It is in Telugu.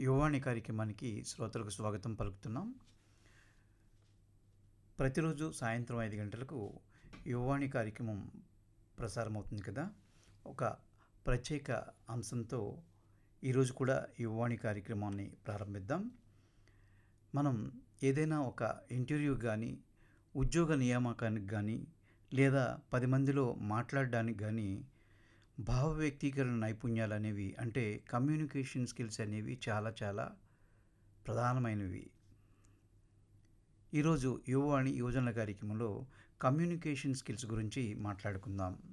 యువవాణి కార్యక్రమానికి శ్రోతలకు స్వాగతం పలుకుతున్నాం ప్రతిరోజు సాయంత్రం ఐదు గంటలకు యువవాణి కార్యక్రమం ప్రసారం అవుతుంది కదా ఒక ప్రత్యేక అంశంతో ఈరోజు కూడా యువవాణి కార్యక్రమాన్ని ప్రారంభిద్దాం మనం ఏదైనా ఒక ఇంటర్వ్యూ కానీ ఉద్యోగ నియామకానికి కానీ లేదా పది మందిలో మాట్లాడడానికి కానీ భావ వ్యక్తీకరణ నైపుణ్యాలు అనేవి అంటే కమ్యూనికేషన్ స్కిల్స్ అనేవి చాలా చాలా ప్రధానమైనవి ఈరోజు యువవాణి యువజనుల కార్యక్రమంలో కమ్యూనికేషన్ స్కిల్స్ గురించి మాట్లాడుకుందాం